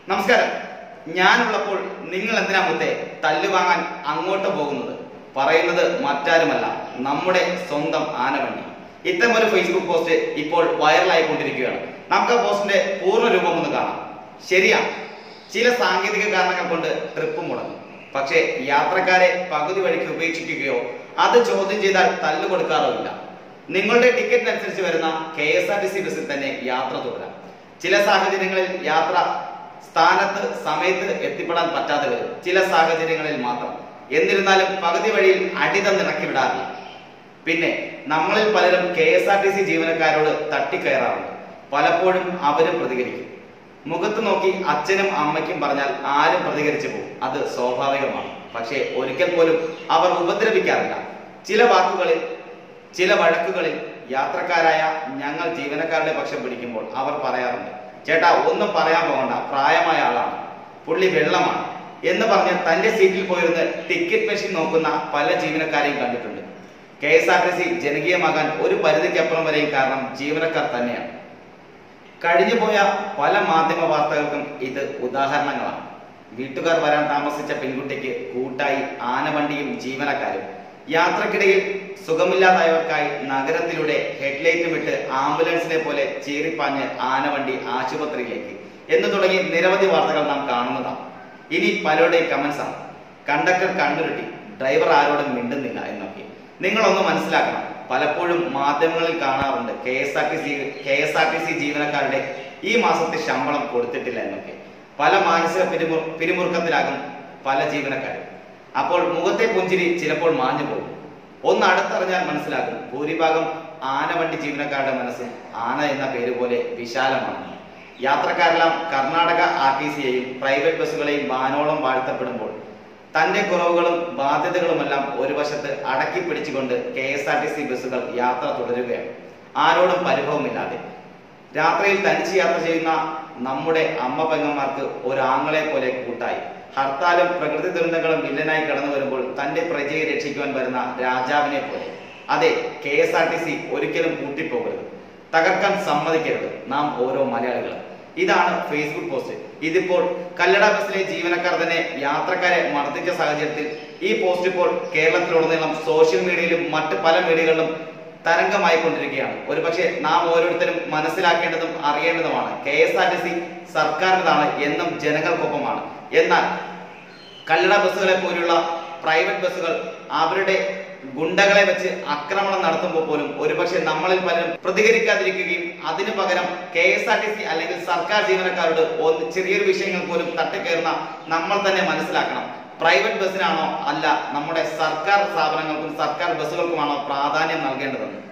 നമസ്കാരം ഞാനുള്ളപ്പോൾ നിങ്ങൾ എന്തിനാ മുത്തേ തല്ലുവാങ്ങാൻ അങ്ങോട്ട് പോകുന്നത് പറയുന്നത് മറ്റാരുമല്ല നമ്മുടെ സ്വന്തം ആനവണ്ടി ഇത്തരം ഒരു ഫേസ്ബുക്ക് പോസ്റ്റ് ഇപ്പോൾ വൈറലായിക്കൊണ്ടിരിക്കുകയാണ് നമുക്ക് ആ പോസ്റ്റിന്റെ പൂർണ്ണ രൂപം ഒന്ന് കാണാം ശരിയാണ് ചില സാങ്കേതിക കാരണങ്ങൾ കൊണ്ട് ട്രിപ്പ് മുടങ്ങും പക്ഷേ യാത്രക്കാരെ പകുതി വഴിക്ക് ഉപേക്ഷിക്കുകയോ അത് ചോദ്യം ചെയ്താൽ തല്ലു കൊടുക്കാറുമില്ല നിങ്ങളുടെ ടിക്കറ്റിനനുസരിച്ച് വരുന്ന K S R T C ബസ്സിൽ തന്നെ യാത്ര തുടരാം ചില സാഹചര്യങ്ങളിൽ യാത്ര സ്ഥാനത്ത് സമയത്ത് എത്തിപ്പെടാൻ പറ്റാതെ വരും ചില സാഹചര്യങ്ങളിൽ മാത്രം എന്നിരുന്നാലും പകുതി വഴിയിൽ അടിതം ഇറക്കി വിടാറില്ല പിന്നെ നമ്മളിൽ പലരും K S R T C ജീവനക്കാരോട് തട്ടിക്കയറാറുണ്ട് പലപ്പോഴും അവരും പ്രതികരിക്കും മുഖത്ത് നോക്കി അച്ഛനും അമ്മയ്ക്കും പറഞ്ഞാൽ ആരും പ്രതികരിച്ചു പോകും അത് സ്വാഭാവികമാണ് പക്ഷേ ഒരിക്കൽ പോലും അവർ ഉപദ്രവിക്കാറില്ല ചില വാക്കുകളിൽ ചില വഴക്കുകളിൽ യാത്രക്കാരായ ഞങ്ങൾ ജീവനക്കാരുടെ പക്ഷം പിടിക്കുമ്പോൾ അവർ പറയാറുണ്ട് ചേട്ടാ ഒന്നും പറയാൻ പോകണ്ട പ്രായമായ ആളാണ് പുള്ളി വെള്ളമാണ് എന്ന് പറഞ്ഞ് തന്റെ സീറ്റിൽ പോയിരുന്ന് ടിക്കറ്റ് മെഷീൻ നോക്കുന്ന പല ജീവനക്കാരെയും കണ്ടിട്ടുണ്ട് K S R T C ജനകീയമാകാൻ ഒരു പരിധിക്കപ്പുറം വരെയും കാരണം ജീവനക്കാർ തന്നെയാണ് കഴിഞ്ഞുപോയ പല മാധ്യമ വാർത്തകൾക്കും ഇത് ഉദാഹരണങ്ങളാണ് വീട്ടുകാർ വരാൻ താമസിച്ച പെൺകുട്ടിക്ക് കൂട്ടായി ആനവണ്ടിയും ജീവനക്കാരും യാത്രക്കിടയിൽ സുഖമില്ലാതായവർക്കായി നഗരത്തിലൂടെ ഹെഡ്ലൈറ്റും ഇട്ട് ആംബുലൻസിനെ പോലെ ചീറിപ്പാഞ്ഞ് ആനവണ്ടി ആശുപത്രിയിലേക്ക് എന്ന് തുടങ്ങി നിരവധി വാർത്തകൾ നാം കാണുന്നതാണ് ഇനി പലരുടെയും കമന്റ്സ് ആണ് കണ്ടക്ടർ കണ്ണുരുട്ടി ഡ്രൈവർ ആരോടും മിണ്ടുന്നില്ല എന്നൊക്കെ നിങ്ങളൊന്ന് മനസ്സിലാക്കണം പലപ്പോഴും മാധ്യമങ്ങളിൽ കാണാറുണ്ട് K S R T C K S R T C ജീവനക്കാരുടെ ഈ മാസത്തെ ശമ്പളം കൊടുത്തിട്ടില്ല എന്നൊക്കെ പല മാനസിക പിരിമു പിരിമുറുക്കത്തിലാകും പല ജീവനക്കാരും അപ്പോൾ മുഖത്തെ പുഞ്ചിരി ചിലപ്പോൾ മാഞ്ഞു പോകും ഒന്ന് അടുത്തറിഞ്ഞാൽ മനസ്സിലാകും ഭൂരിഭാഗം ആനവണ്ടി ജീവനക്കാരുടെ മനസ്സ് ആന എന്ന പേര് പോലെ വിശാലമാണ് യാത്രക്കാരെല്ലാം കർണാടക ആർ ടി സിയെയും പ്രൈവറ്റ് ബസ്സുകളെയും വാനോളം വാഴ്ത്തപ്പെടുമ്പോൾ തന്റെ കുറവുകളും ബാധ്യതകളുമെല്ലാം ഒരു വശത്ത് അടക്കി പിടിച്ചുകൊണ്ട് K S R T C ബസ്സുകൾ യാത്ര തുടരുകയാണ് ആരോടും പരിഭവമില്ലാതെ രാത്രിയിൽ തനിച്ച് യാത്ര ചെയ്യുന്ന നമ്മുടെ അമ്മ പെങ്ങന്മാർക്ക് ഒരാങ്ങളെ പോലെ കൂട്ടായി ഹർത്താലും പ്രകൃതി ദുരന്തങ്ങളും വില്ലനായി കടന്നു വരുമ്പോൾ തന്റെ പ്രജയെ രക്ഷിക്കുവാൻ വരുന്ന രാജാവിനെ പോലെ അതെ K S R T C ഒരിക്കലും കൂട്ടിപ്പോകരുത് തകർക്കാൻ സമ്മതിക്കരുത് നാം ഓരോ മലയാളികളും ഇതാണ് ഫേസ്ബുക്ക് പോസ്റ്റ് ഇതിപ്പോൾ കല്ലട ബസ്സിലെ ജീവനക്കാർ തന്നെ യാത്രക്കാരെ മർദ്ദിച്ച സാഹചര്യത്തിൽ ഈ പോസ്റ്റ് ഇപ്പോൾ കേരളത്തിലുടനീളം സോഷ്യൽ മീഡിയയിലും മറ്റ് പല മീഡിയകളിലും തരംഗമായിക്കൊണ്ടിരിക്കുകയാണ് ഒരുപക്ഷെ നാം ഓരോരുത്തരും മനസ്സിലാക്കേണ്ടതും അറിയേണ്ടതുമാണ് K S R T C സർക്കാരിൻ്റെതാണ് എന്നും ജനങ്ങൾക്കൊപ്പമാണ് എന്നാൽ കല്ലട ബസ്സുകളെ പോലുള്ള പ്രൈവറ്റ് ബസ്സുകൾ അവരുടെ ഗുണ്ടകളെ വെച്ച് ആക്രമണം നടത്തുമ്പോൾ പോലും ഒരുപക്ഷെ നമ്മളിൽ പലരും പ്രതികരിക്കാതിരിക്കുകയും അതിനു പകരം K S R T C അല്ലെങ്കിൽ സർക്കാർ ജീവനക്കാരോട് ഒന്ന് ചെറിയൊരു വിഷയങ്ങൾ പോലും തട്ടിക്കയറുന്ന നമ്മൾ തന്നെ മനസ്സിലാക്കണം പ്രൈവറ്റ് ബസ്സിനാണോ അല്ല നമ്മുടെ സർക്കാർ സ്ഥാപനങ്ങൾക്കും സർക്കാർ ബസ്സുകൾക്കുമാണോ പ്രാധാന്യം നൽകേണ്ടതെന്ന്